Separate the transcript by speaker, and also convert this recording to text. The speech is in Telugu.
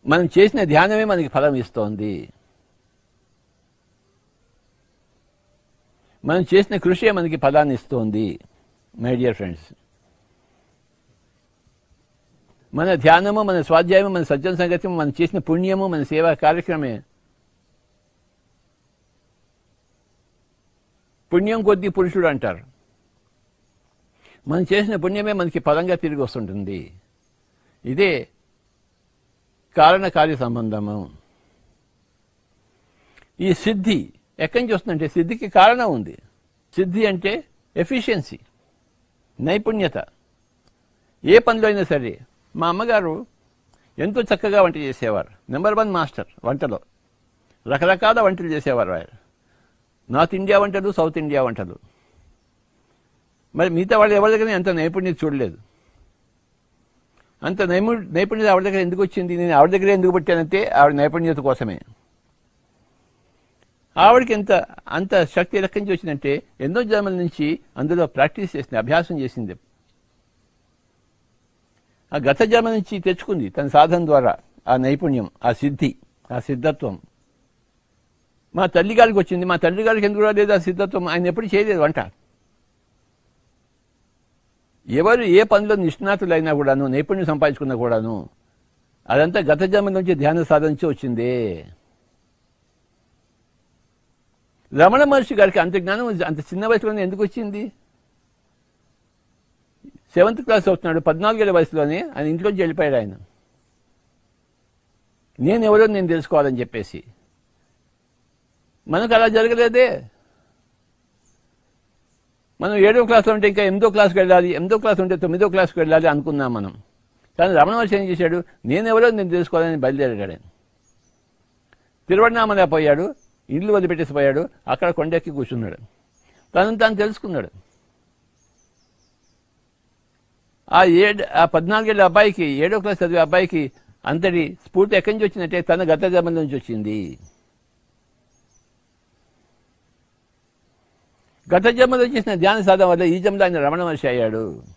Speaker 1: మనం చేసిన ధ్యానమే మనకి ఫలం ఇస్తోంది మనం చేసిన కృషి మనకి ఫలాన్ని ఇస్తోంది మై డియర్ ఫ్రెండ్స్ మన ధ్యానము మన స్వాధ్యాయము మన సజ్జన సంగత్యము మనం చేసిన పుణ్యము మన సేవా కార్యక్రమే పుణ్యం కొద్దీ పురుషుడు అంటారు మనం చేసిన పుణ్యమే మనకి ఫలంగా తిరిగి వస్తుంటుంది ఇదే కారణకార్య సంబంధము ఈ సిద్ధి ఎక్కడి నుంచి వస్తుందంటే సిద్ధికి కారణం ఉంది సిద్ధి అంటే ఎఫిషియన్సీ నైపుణ్యత ఏ పనిలో అయినా సరే మా అమ్మగారు ఎంతో చక్కగా వంట చేసేవారు నెంబర్ వన్ మాస్టర్ వంటలో రకరకాల వంటలు చేసేవారు ఆయన నార్త్ ఇండియా వంటలు సౌత్ ఇండియా వంటలు మరి మిగతా వాళ్ళు ఎవరి దగ్గర అంత నైపుణ్యత చూడలేదు అంత నైము నైపుణ్యత ఆవిడ దగ్గర ఎందుకు వచ్చింది నేను ఆవిడ దగ్గర ఎందుకు పెట్టానంటే ఆవిడ నైపుణ్యత కోసమే ఆవిడకి ఎంత అంత శక్తి ఎక్కడి నుంచి వచ్చిందంటే ఎన్నో జన్మల నుంచి అందులో ప్రాక్టీస్ చేసింది అభ్యాసం చేసింది ఆ గత జన్మ నుంచి తెచ్చుకుంది తన సాధన ద్వారా ఆ నైపుణ్యం ఆ సిద్ధి ఆ సిద్ధత్వం మా తల్లి గారికి వచ్చింది మా తల్లి గారికి ఎందుకు రాలేదు ఆ సిద్ధత్వం ఆయన ఎప్పుడు చేయలేదు వంట ఎవరు ఏ పనిలో నిష్ణాతులైనా కూడాను నైపుణ్యం సంపాదించుకున్నా కూడాను అదంతా గత జన్మ నుంచి ధ్యాన సాధించి వచ్చిందే రమణ మహర్షి గారికి అంత జ్ఞానం అంత చిన్న వయసులోనే ఎందుకు వచ్చింది సెవెంత్ క్లాస్ అవుతున్నాడు పద్నాలుగేళ్ల వయసులోనే ఆయన ఇంట్లోంచి వెళ్ళిపోయాడు ఆయన నేను ఎవరో నేను తెలుసుకోవాలని చెప్పేసి మనకు అలా జరగలేదే మనం ఏడో క్లాస్లో ఉంటే ఇంకా ఎనిమిదో క్లాస్కి వెళ్ళాలి ఎనిమిదో క్లాస్ ఉంటే తొమ్మిదో క్లాస్కి వెళ్ళాలి అనుకున్నాం మనం కానీ రమణ మహర్షి ఏం చేశాడు నేను ఎవరో నేను తెలుసుకోవాలని బయలుదేరాడు ఆయన తిరువణామల పోయాడు ఇల్లు వదిలిపెట్టేసి పోయాడు అక్కడ కొండెక్కి కూర్చున్నాడు తనను తాను తెలుసుకున్నాడు ఆ ఏడు ఆ పద్నాలుగేళ్ళ అబ్బాయికి ఏడో క్లాస్ చదివే అబ్బాయికి అంతటి స్ఫూర్తి ఎక్కడి నుంచి వచ్చిందంటే తన గత జన్మల నుంచి వచ్చింది గత జన్మలో చేసిన ధ్యాన సాధన వల్ల ఈ జన్మలో ఆయన రమణ మహర్షి అయ్యాడు